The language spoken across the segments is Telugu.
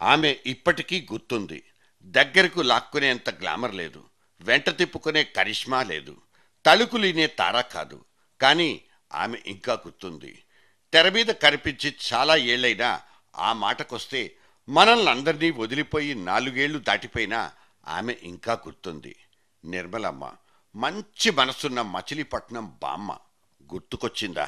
ఆమె ఇప్పటికీ గుర్తుంది దగ్గరకు లాక్కునేంత గ్లామర్ లేదు వెంట తిప్పుకునే కరిష్మా లేదు తలుకులీనే తారా కాదు కానీ ఆమె ఇంకా గుర్తుంది తెర మీద కనిపించి చాలా ఏళ్లైనా ఆ మాటకొస్తే మనల్ని అందరినీ వదిలిపోయి నాలుగేళ్లు దాటిపోయినా ఆమె ఇంకా గుర్తుంది నిర్మలమ్మ మంచి మనసున్న మచిలీపట్నం బామ్మ గుర్తుకొచ్చిందా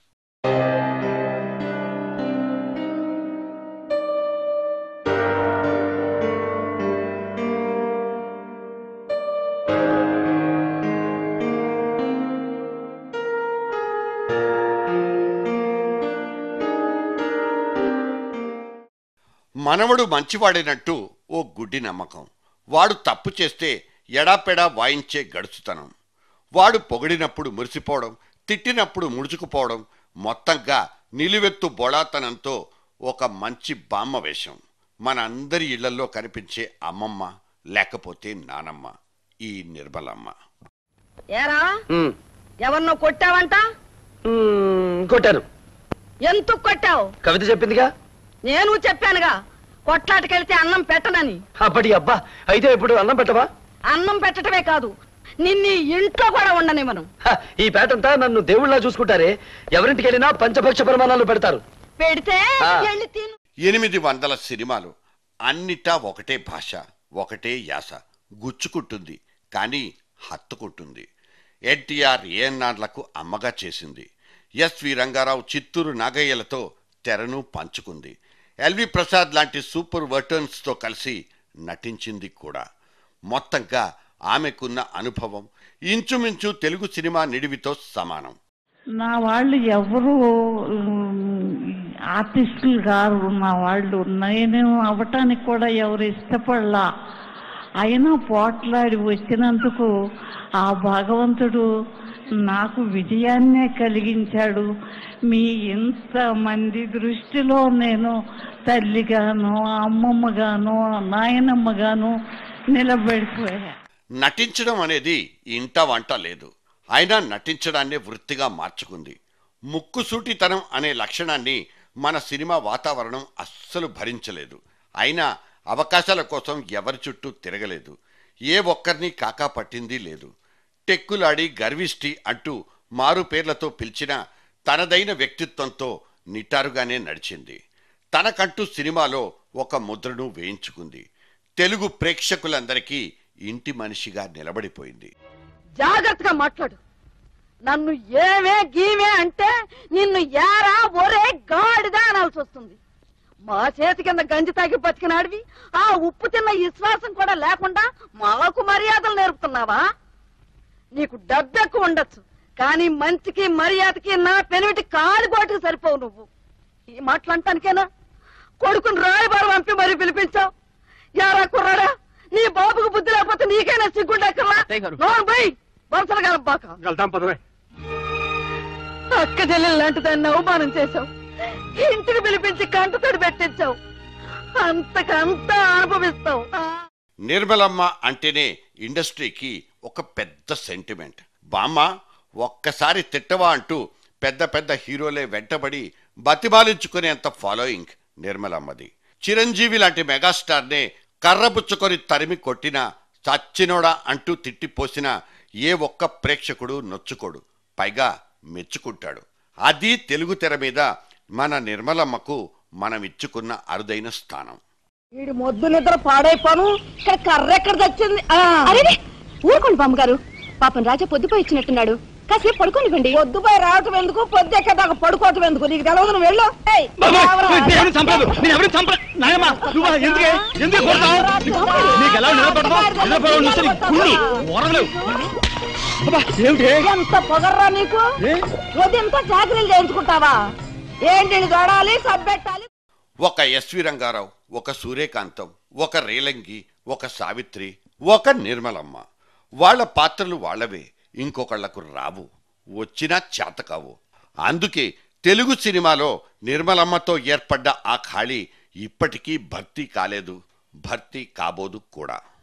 మనవడు మంచివాడినట్టు ఓ గుడ్డి నమ్మకం వాడు తప్పు చేస్తే ఎడాపెడా వాయించే గడుచుతనం వాడు పొగిడినప్పుడు మురిసిపోవడం తిట్టినప్పుడు ముడుచుకుపోవడం మొత్తంగా నిలువెత్తు బొళాతనంతో ఒక మంచి బామ్మ వేషం మన అందరి ఇళ్లలో కనిపించే అమ్మమ్మ లేకపోతే నానమ్మ ఈ నిర్మలమ్మ ఏరా ఉమ్, ఎవరినో కొట్టావంట ఉమ్, కొట్టాను ఎందుకు కొట్టావు కవిత చెప్పిందిగా నేను చెప్పానుగా కొట్లాటకెళ్తే అన్నం పెట్టనని అప్పటి అబ్బా అయితే ఇప్పుడు అన్నం పెట్టవా అన్నం పెట్టడమే కాదు నిన్ను ఈ ఇంట్లో కూడా ఉండనివ్వను హ, ఈ పేటంతా నన్ను దేవుళ్ళ చూసుకుంటారే ఎవరింటికి వెళ్ళినా పంచభక్ష ప్రమాణాలు పెడతారు పెడితే ఆ. వెళ్ళి తిను ఎనిమిది వందల సినిమాలు అన్నిటా ఒకటే భాష ఒకటే యాస గుచ్చుకుంటుంది కానీ హత్తుకుంటుంది ఎన్టీఆర్ ఏఎన్ఆర్లకు అమ్మగా చేసింది ఎస్వి రంగారావు చిత్తూరు నాగయ్యలతో తెరను పంచుకుంది ఎల్వి ప్రసాద్ లాంటి సూపర్ వర్టర్న్స్తో కలిసి నటించింది కూడా మొత్తంగా ఆమెకున్న అనుభవం ఇంచుమించు తెలుగు సినిమా నిడివితో సమానం నా వాళ్ళు ఎవరు ఆర్టిస్టులు కాదు నా వాళ్ళు నేను అవ్వటానికి కూడా ఎవరు ఇష్టపడలా అయినా పోట్లాడి వచ్చినందుకు ఆ భగవంతుడు నాకు విజయాన్నే కలిగించాడు మీ ఇంతమంది దృష్టిలో నేను తల్లిగాను అమ్మమ్మగాను నాయనమ్మగాను నిలబడిపోయా నటించడం అనేది ఇంట వంట లేదు అయినా నటించడాన్నే వృత్తిగా మార్చుకుంది ముక్కుసూటితనం అనే లక్షణాన్ని మన సినిమా వాతావరణం అస్సలు భరించలేదు అయినా అవకాశాల కోసం ఎవరి చుట్టూ తిరగలేదు ఏ ఒక్కరిని కాకా పట్టింది లేదు టెక్కులాడి గర్విష్టి అంటూ మారు పేర్లతో పిలిచిన తనదైన వ్యక్తిత్వంతో నిటారుగానే నడిచింది తనకంటూ సినిమాలో ఒక ముద్రను వేయించుకుంది తెలుగు ప్రేక్షకులందరికీ ఇంటి మనిషిగా నిలబడిపోయింది జాగ్రత్తగా మాట్లాడు నన్ను ఏమే గీమే అంటే నిన్ను యారా ఒరే గాడిదా అనాల్సి వస్తుంది మా చేతి కింద గంజి తాగి బతికినాడివి ఆ ఉప్పు తిన్న విశ్వాసం కూడా లేకుండా మాకు మర్యాదలు నేర్పుతున్నావా నీకు డబ్బు ఎక్కువ ఉండొచ్చు కానీ మంచికి మర్యాదకి నా పెనిమిటి కాలిగోటికి సరిపోవు నువ్వు ఈ మాటలు అంటానికేనా కొడుకుని రాయబారు పంపి మరీ పిలిపించావు యారా కుర్రాడా నీ బాబుకు బుద్ధి లేకపోతే నీకైనా సిగ్గుండక్కర్లా అత్తయ్య గారు. నోరు పోయి వరుసలు కలబాక వెళ్తాం పదవే అక్క చెల్లెలు లాంటి దాన్ని అవమానం చేశావు ఇంటికి పిలిపించి కంటతడి పెట్టించావు అంతకంతా అనుభవిస్తావు ఆ. నిర్మలమ్మ అంటేనే ఇండస్ట్రీకి ఒక పెద్ద సెంటిమెంట్ బామ్మ ఒక్కసారి తిట్టవా అంటూ పెద్ద పెద్ద హీరోలే వెంటబడి బతిమాలించుకునేంత ఫాలోయింగ్ నిర్మలమ్మది చిరంజీవి లాంటి మెగాస్టార్నే కర్రబుచ్చుకొని తరిమి కొట్టిన చచ్చినోడా అంటూ తిట్టిపోసిన ఏ ఒక్క ప్రేక్షకుడు నొచ్చుకోడు పైగా మెచ్చుకుంటాడు అది తెలుగు తెర మీద మన నిర్మలమ్మకు మనం ఇచ్చుకున్న అరుదైన స్థానం వీడి మొద్దు నిద్ర పాడైపోను ఇక్కడ కర్ర ఎక్కడ తెచ్చింది ఆ. అరే ఊరుకోండి బామ్మగారు పాపం రాజా పొద్దుపోయి ఇచ్చినట్టున్నాడు కాసేపు పడుకోనివ్వండి పొద్దుపై రావటం ఎందుకు పొద్దు ఎక్కదాకా పడుకోవటం ఎందుకు నీకు తెలవదు నువ్వు వెళ్ళు ఏయ్, రావరా. చంపలేదు నేను ఎవరిని చంప నాయమ్మా నువ్వు ఎందుకే ఎందుకు కొడతావు నీకు ఎలా నిలబడతావు నిలబడవు చూస్తే గుండు ఓరలేవు అబ్బా, ఏమిటి ఎంత పొగర్రా నీకు ఏ? ఉదయంతో చాకరీలు చేయించుకుంటావా ఏంటి చూడాలి సబ్బెట్టాలి ఒక ఎస్వి రంగారావు ఒక సూర్యకాంతం ఒక రేలంగి ఒక సావిత్రి ఒక నిర్మలమ్మ వాళ్ళ పాత్రలు వాళ్ళవే ఇంకొకళ్లకు రావు వచ్చినా చేతకావు అందుకే తెలుగు సినిమాలో నిర్మలమ్మతో ఏర్పడ్డ ఆ ఖాళీ ఇప్పటికీ భర్తీ కాలేదు భర్తీ కాబోదు కూడా